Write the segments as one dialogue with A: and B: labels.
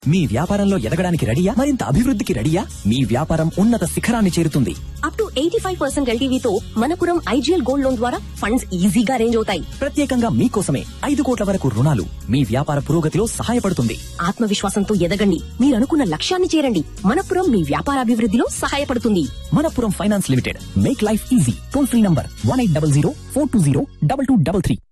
A: మీ వ్యాపారంలో ఎదగడానికి రెడీయా మరింత అభివృద్ధికి రెడీయా మీ వ్యాపారం ఉన్నత శిఖరాన్ని చేరుతుంది
B: up to eighty five percent ఎల్టీవీతో మనపురం ఐజీఎల్ గోల్డ్ లోన్ ద్వారా ఫండ్స్ ఈజీగా రేంజ్ అవుతాయి
A: ప్రత్యేకంగా మీకోసమే ఐదు కోట్ల వరకు రుణాలు మీ వ్యాపార పురోగతిలో సహాయపడుతుంది
B: ఆత్మవిశ్వాసంతో ఎదగండి మీరు అనుకున్న లక్ష్యాన్ని చేరండి మనపురం మీ వ్యాపారాభివృద్ధిలో సహాయపడుతుంది
A: Manappuram finance limited make life easy toll free number one eight double zero four two zero double two double three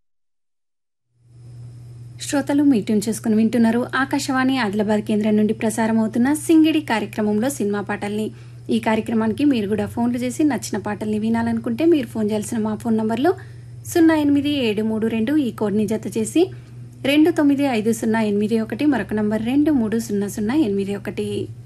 C: శ్రోతలు మీ ట్యూన్ చేసుకుని వింటున్నారు ఆకాశవాణి ఆదిలాబాద్ కేంద్రం నుండి ప్రసారం అవుతున్న సింగిడి కార్యక్రమంలో సినిమా పాటల్ని ఈ కార్యక్రమానికి మీరు కూడా ఫోన్లు చేసి నచ్చిన పాటల్ని వినాలనుకుంటే మీరు ఫోన్ చేయాల్సిన మా ఫోన్ నంబర్లో సున్నా ఎనిమిది ఏడు మూడు రెండు ఈ కోడ్ని జత చేసి రెండు తొమ్మిది ఐదు సున్నా ఎనిమిది ఒకటి మరొక నంబర్ రెండు మూడు సున్నా సున్నా ఎనిమిది ఒకటి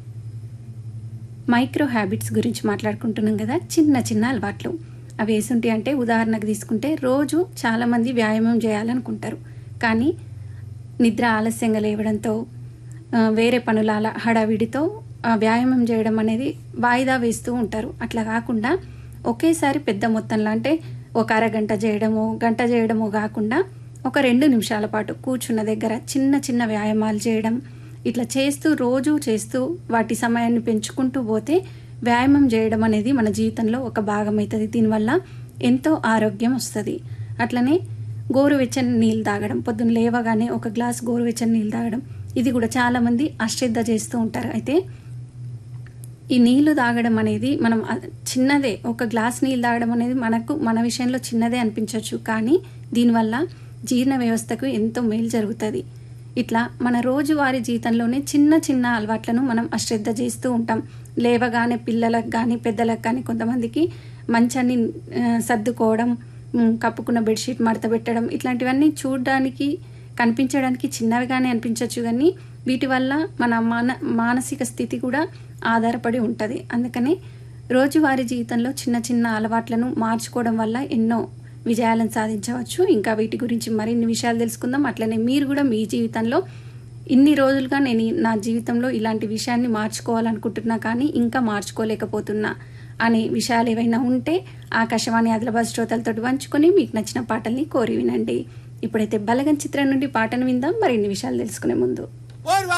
C: మైక్రో హ్యాబిట్స్ గురించి మాట్లాడుకుంటున్నాం కదా చిన్న చిన్న అలవాట్లు అవి వేసుంటి అంటే ఉదాహరణకు తీసుకుంటే రోజు చాలామంది వ్యాయామం చేయాలనుకుంటారు కానీ నిద్ర ఆలస్యంగా లేవడంతో ఆ, వేరే పనుల అలా హడావిడితో ఆ, వ్యాయామం చేయడం అనేది వాయిదా వేస్తూ ఉంటారు అట్లా కాకుండా ఒకేసారి పెద్ద మొత్తంలో అంటే ఒక అరగంట చేయడమో గంట చేయడమో కాకుండా ఒక రెండు నిమిషాల పాటు కూర్చున్న దగ్గర చిన్న చిన్న వ్యాయామాలు చేయడం ఇట్లా చేస్తూ రోజు చేస్తూ వాటి సమయాన్ని పెంచుకుంటూ పోతే వ్యాయామం చేయడం అనేది మన జీవితంలో ఒక భాగం అవుతుంది దీనివల్ల ఎంతో ఆరోగ్యం వస్తుంది అట్లనే గోరువెచ్చని నీళ్ళు తాగడం పొద్దున్న లేవగానే ఒక గ్లాస్ గోరువెచ్చని నీళ్ళు తాగడం ఇది కూడా చాలామంది అశ్రద్ధ చేస్తూ ఉంటారు అయితే ఈ నీళ్లు తాగడం అనేది మనం అ- చిన్నదే ఒక గ్లాస్ నీళ్ళు తాగడం అనేది మనకు మన విషయంలో చిన్నదే అనిపించవచ్చు కానీ దీనివల్ల జీర్ణ వ్యవస్థకు ఎంతో మేలు జరుగుతుంది ఇట్లా మన రోజువారీ జీవితంలోనే చిన్న చిన్న అలవాట్లను మనం అశ్రద్ధ చేస్తూ ఉంటాం లేవగానే పిల్లలకు కానీ పెద్దలకు కానీ కొంతమందికి మంచాన్ని ఆ, సర్దుకోవడం ఉమ్, కప్పుకున్న బెడ్షీట్ మడత పెట్టడం ఇట్లాంటివన్నీ చూడడానికి కనిపించడానికి చిన్నవిగానే అనిపించవచ్చు కానీ వీటి వల్ల మన మాన మానసిక స్థితి కూడా ఆధారపడి ఉంటుంది అందుకని రోజువారీ జీవితంలో చిన్న చిన్న అలవాట్లను మార్చుకోవడం వల్ల ఎన్నో విజయాలను సాధించవచ్చు ఇంకా వీటి గురించి మరిన్ని విషయాలు తెలుసుకుందాం అట్లనే మీరు కూడా మీ జీవితంలో ఇన్ని రోజులుగా నేను ఈ- నా జీవితంలో ఇలాంటి విషయాన్ని మార్చుకోవాలనుకుంటున్నా కానీ ఇంకా మార్చుకోలేకపోతున్నా అనే విషయాలు ఏవైనా ఉంటే ఆకాశవాణి ఆదిలాబాద్ శ్రోతలతో పంచుకొని మీకు నచ్చిన పాటల్ని కోరి వినండి ఇప్పుడైతే బలగన్ చిత్రం నుండి పాటను విందాం మరిన్ని విషయాలు తెలుసుకునే ముందు